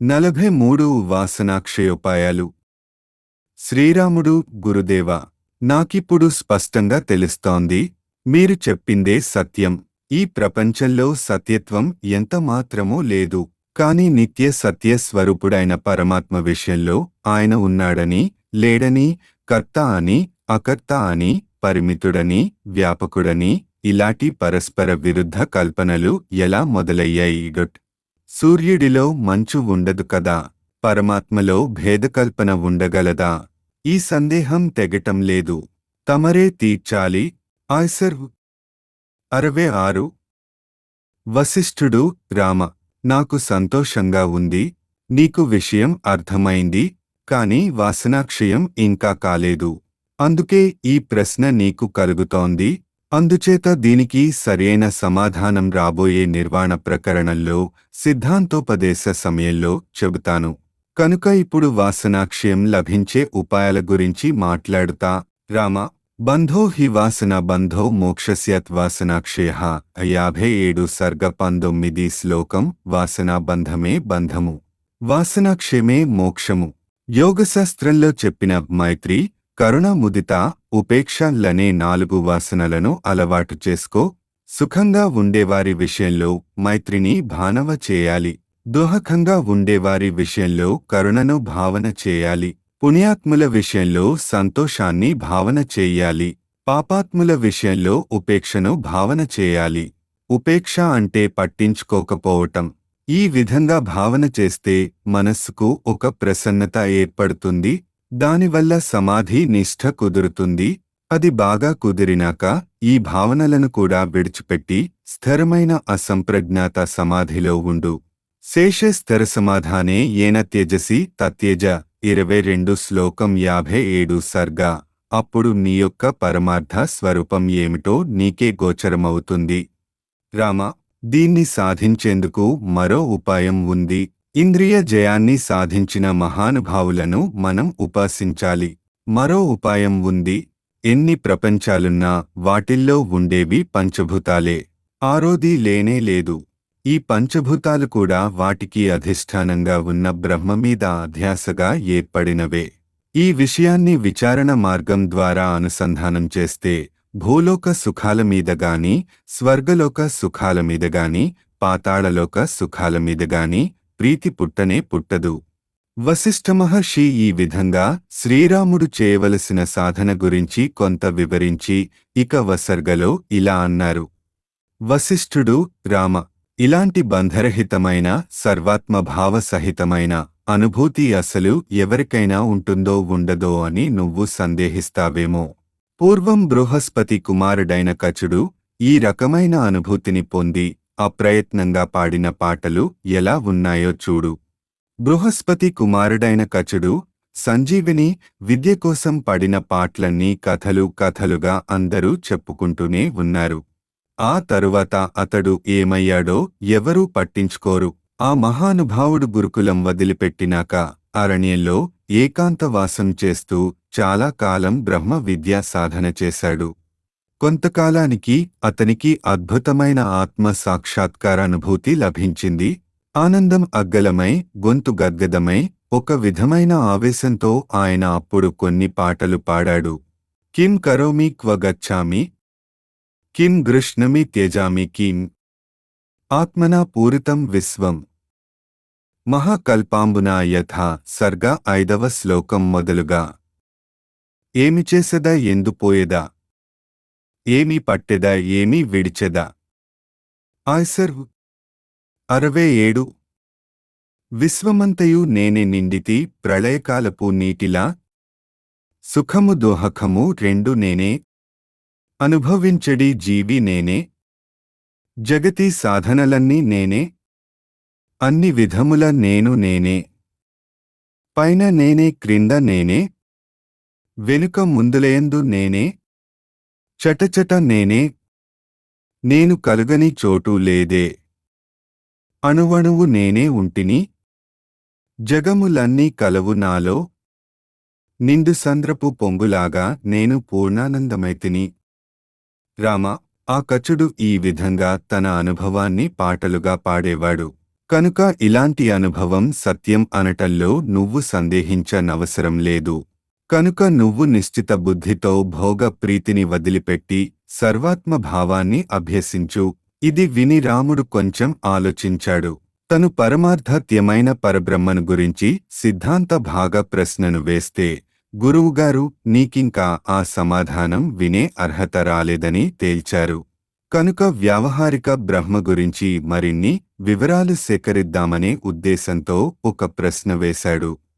నలభై మూడు వాసనాక్షయోపాయాలు శ్రీరాముడు గురుదేవ నాకిప్పుడు స్పష్టంగా తెలుస్తోంది మీరు చెప్పిందే సత్యం ఈ ప్రపంచంలో సత్యత్వం ఎంత మాత్రమూ లేదు కాని నిత్య సత్య స్వరూపుడైన పరమాత్మ విషయంలో ఆయన ఉన్నాడని లేడని కర్త అని అకర్త అని పరిమితుడని వ్యాపకుడని ఇలాంటి పరస్పర విరుద్ధ కల్పనలు ఎలా మొదలయ్యాయి గట్ సూర్యుడిలో మంచు ఉండదు కదా పరమాత్మలో భేదకల్పన ఉండగలదా ఈ సందేహం తెగటం లేదు తమరే తీర్చాలి ఆయ్సర్ అరవై ఆరు వశిష్ఠుడు రామ నాకు సంతోషంగా ఉంది నీకు విషయం అర్థమైంది కాని వాసనాక్షయం ఇంకా కాలేదు అందుకే ఈ ప్రశ్న నీకు కలుగుతోంది అందుచేత దీనికి సరైన సమాధానం రాబోయే నిర్వాణ ప్రకరణంలో సిద్ధాంతోపదేశ సమయంలో చెబుతాను కనుక ఇప్పుడు వాసనాక్షయం లభించే ఉపాయాల గురించి మాట్లాడుతా రామ బంధో హి వాసన బంధో మోక్షస్యత్ వాసనాక్షయ యాభై ఏడు సర్గ పంతొమ్మిది శ్లోకం వాసనా బంధమే బంధము వాసనాక్షయమే మోక్షము యోగశాస్త్రంలో చెప్పిన మైత్రి కరుణ ముదిత ఉపేక్ష లనే నాలుగు వాసనలను అలవాటు చేసుకో సుఖంగా ఉండేవారి విషయంలో మైత్రిని భానవ చేయాలి దుహకంగా ఉండేవారి విషయంలో కరుణను భావన చేయాలి పుణ్యాత్ముల విషయంలో సంతోషాన్ని భావన చేయాలి పాపాత్ముల విషయంలో ఉపేక్షను భావన చేయాలి ఉపేక్ష అంటే పట్టించుకోకపోవటం ఈ విధంగా భావన చేస్తే మనస్సుకు ఒక ప్రసన్నత ఏర్పడుతుంది దానివల్ల సమాధి నిష్ఠ కుదురుతుంది అది బాగా కుదిరినాక ఈ భావనలను కూడా విడిచిపెట్టి స్థిరమైన అసంప్రజ్ఞాత సమాధిలో ఉండు శేష స్థిర సమాధానే ఏన త్యజసి తత్యజ ఇరవై రెండు శ్లోకం యాభై ఏడు సర్గ అప్పుడు నీ యొక్క పరమార్థ స్వరూపం ఏమిటో నీకే గోచరమవుతుంది రామ దీన్ని సాధించేందుకు మరో ఉపాయం ఉంది ఇంద్రియ జయాన్ని సాధించిన మహానుభావులను మనం ఉపాసించాలి మరో ఉపాయం ఉంది ఎన్ని ప్రపంచాలున్నా వాటిల్లో ఉండేవి పంచభూతాలే ఆరోది లేనే లేదు ఈ పంచభూతాలు కూడా వాటికి అధిష్టానంగా ఉన్న బ్రహ్మ మీద అధ్యాసగా ఏర్పడినవే ఈ విషయాన్ని విచారణ మార్గం ద్వారా అనుసంధానం చేస్తే భూలోక సుఖాల మీద గాని స్వర్గలోక సుఖాల మీద గాని పాతాళలోక సుఖాల మీద గాని ప్రీతి పుట్టనే పుట్టదు వశిష్ఠ మహర్షి ఈ విధంగా శ్రీరాముడు చేయవలసిన సాధన గురించి కొంత వివరించి ఇక వసర్గలో ఇలా అన్నారు వశిష్ఠుడు రామ ఇలాంటి బంధరహితమైన సర్వాత్మభావ సహితమైన అనుభూతి అసలు ఎవరికైనా ఉంటుందో ఉండదో అని నువ్వు సందేహిస్తావేమో పూర్వం బృహస్పతి కుమారుడైన కచుడు ఈ రకమైన అనుభూతిని పొంది అప్రయత్నంగా పాడిన పాటలు ఎలా ఉన్నాయో చూడు బృహస్పతి కుమారుడైన కచుడు సంజీవిని విద్య కోసం పడిన పాటలన్నీ కథలు కథలుగా అందరూ చెప్పుకుంటూనే ఉన్నారు ఆ తరువాత అతడు ఏమయ్యాడో ఎవరూ పట్టించుకోరు ఆ మహానుభావుడు గురుకులం వదిలిపెట్టినాక అరణ్యంలో ఏకాంతవాసం చేస్తూ చాలా కాలం బ్రహ్మ విద్యా సాధన చేశాడు కొంతకాలానికి అతనికి అద్భుతమైన ఆత్మ సాక్షాత్కారానుభూతి లభించింది ఆనందం అగ్గలమై గొంతు గద్గదమై ఒక విధమైన ఆవేశంతో ఆయన అప్పుడు కొన్ని పాటలు పాడాడు కిం కరోమి క్వ గచ్చామి కిం గృష్ణమి త్యజామి కిం ఆత్మనా పూరితం విశ్వం మహాకల్పాంబునా యథా సర్గ ఐదవ శ్లోకం మొదలుగా ఏమి చేసెదా ఎందు పోయేదా ఏమి పట్టెదా ఏమి విడిచెదా ఆయ్సర్ అరవై ఏడు విశ్వమంతయు నేనే నిండితి ప్రళయకాలపు నీటిలా సుఖము దోహకము రెండు నేనే అనుభవించడి జీవి నేనే జగతి సాధనలన్నీ నేనే అన్ని విధముల నేను నేనే పైన నేనే క్రింద నేనే వెనుక ముందులయందు నేనే చటచట నేనే నేను కలుగని చోటు లేదే అణువణువు నేనే ఉంటిని జగములన్నీ కలవు నాలో నిండు సంద్రపు పొంగులాగా నేను పూర్ణానందమైతిని రామ ఆ కచుడు ఈ విధంగా తన అనుభవాన్ని పాటలుగా పాడేవాడు కనుక ఇలాంటి అనుభవం సత్యం అనటంలో నువ్వు సందేహించనవసరం లేదు కనుక నువ్వు నిశ్చిత బుద్ధితో భోగ ప్రీతిని వదిలిపెట్టి సర్వాత్మభావాన్ని అభ్యసించు ఇది విని రాముడు కొంచెం ఆలోచించాడు తను పరమార్థత్యమైన పరబ్రహ్మను గురించి సిద్ధాంత భాగ ప్రశ్నను వేస్తే గురువుగారు నీకింకా ఆ సమాధానం వినే అర్హత రాలేదని తేల్చారు కనుక వ్యావహారిక బ్రహ్మ గురించి మరిన్ని వివరాలు సేకరిద్దామనే ఉద్దేశంతో ఒక ప్రశ్న వేశాడు